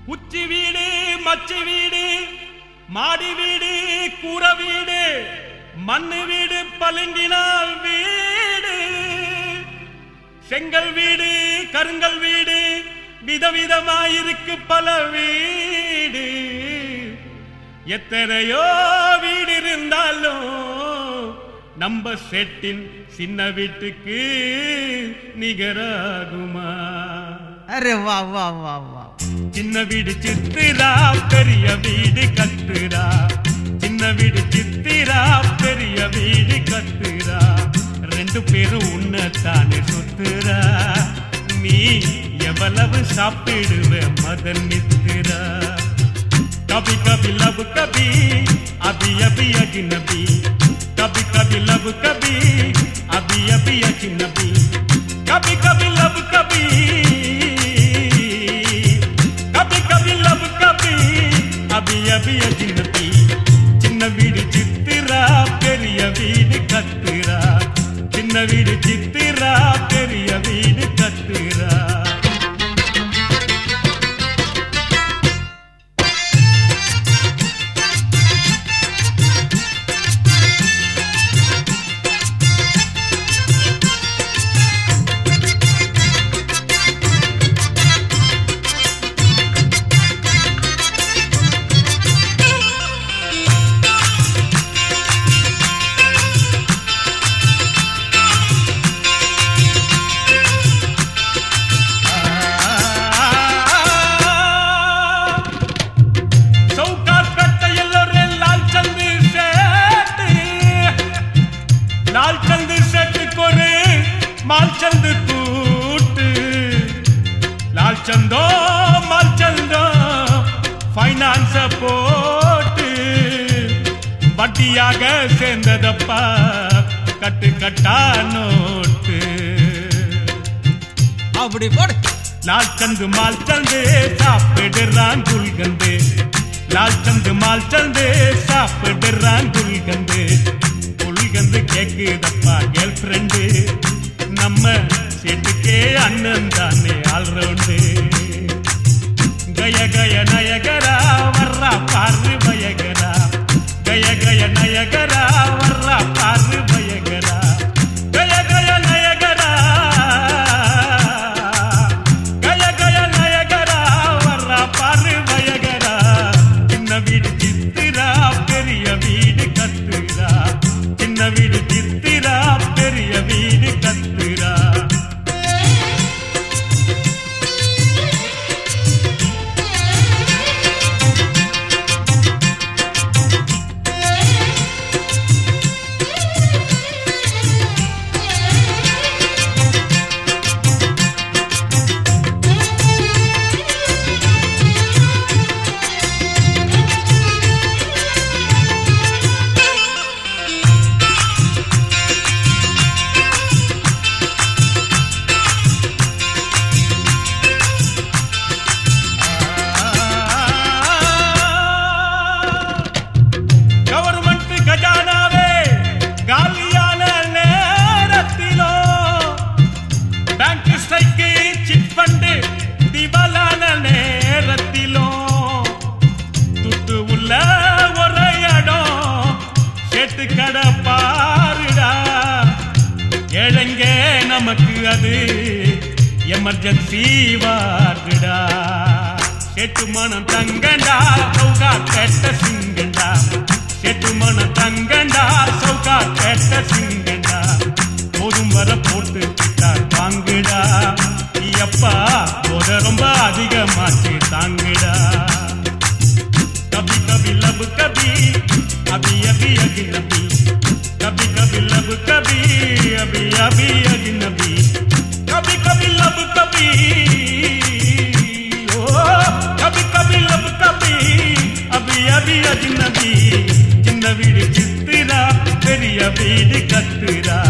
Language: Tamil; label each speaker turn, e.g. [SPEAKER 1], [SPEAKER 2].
[SPEAKER 1] உச்சி வீடு மச்சி வீடு மாடி வீடு கூர வீடு மண்ணு வீடு பளிங்கினால் வீடு செங்கல் வீடு கருங்கல் வீடு விதவிதமாயிருக்கு பல வீடு எத்தனையோ வீடு இருந்தாலும் நம்ம செட்டின் சின்ன வீட்டுக்கு நிகராகுமா
[SPEAKER 2] அரே வா வா வா வா
[SPEAKER 1] சின்ன வீடு சித்திரா பெரிய வீடு கத்துரா சின்ன வீடு சித்திரா பெரிய வீடு கத்துரா ரெண்டு பேரும் உன்னத்தானே சுத்துரா நீ எவ்வளவு சாப்பிடுவ மதன் மித்திரா कभी कभी लब कभी अभी अभी अजनबी कभी कभी लब कभी अभी अभी अजनबी कभी कभी लब कभी कभी कभी लब कभी अभी अभी अजनबी சின்ன வீடு சித்திரா பெரிய வீடு கத்துரா சின்ன வீடு சித்திரா பெரிய வீடு கத்துரா சவுகார் கட்டையில் ஒரு லால் சந்து சேட்டு லால் சந்து சேட்டுக்கு ஒரு மால் சந்து கூட்டு லால் சந்தோ மால் சந்தோ ஃபைனான்ஸ போட்டு வட்டியாக சேர்ந்ததப்பா கட்டு கட்டா நோட்டு
[SPEAKER 2] அப்படி போடு
[SPEAKER 1] லால் சந்து மால் சந்து சாப்பிடுறான் குல்கந்து லால் சந்து மால் சந்து சாப்பிடுறான் குல்கந்து குல்கந்து கேக்குதப்பா கேர்ள் ஃப்ரெண்டு நம்ம செட்டுக்கே அண்ணன் தானே ஆல்ரவுண்டு கய கய நயகரா வர்றா பாரு பயகரா கய கய நயகரா வர்றா பாரு பயகரா கய கய நயகரா கய கய நயகரா வர்றா பாரு பயகரா சின்ன வீடு சித்திரா பெரிய வீடு கத்துரா சின்ன வீடு சித்திரா பெரிய வீடு கத்துரா கவர்மெண்ட் கஜானாவே காலியான நேரத்திலோ பேங்க் ஸ்ட்ரைக்கு சிட் ஃபண்டு திவாலான நேரத்திலோ துட்டு உள்ள ஒரு இடம் கேட்டு கடை பாருடா ஏழைங்க நமக்கு அது எமர்ஜென்சி வார்டுடா செட்டு மனம் தங்கண்டா சௌகா கேட்ட சிங்கண்டா செட்டு மனம் தங்கண்டா சௌகா கேட்ட சிங்கண்டா போதும் வர போட்டு கிட்டா வாங்குடா அப்பா போத ரொம்ப அதிகமாச்சு தாங்குடா कभी कभी लब कभी अभी अभी अजनबी कभी कभी लब कभी अभी अभी अजनबी कभी कभी लब कभी ओ कभी कभी लब कभी अभी अभी अजनबी சின்ன வீடு சித்திரா பெரிய வீடு கத்துரா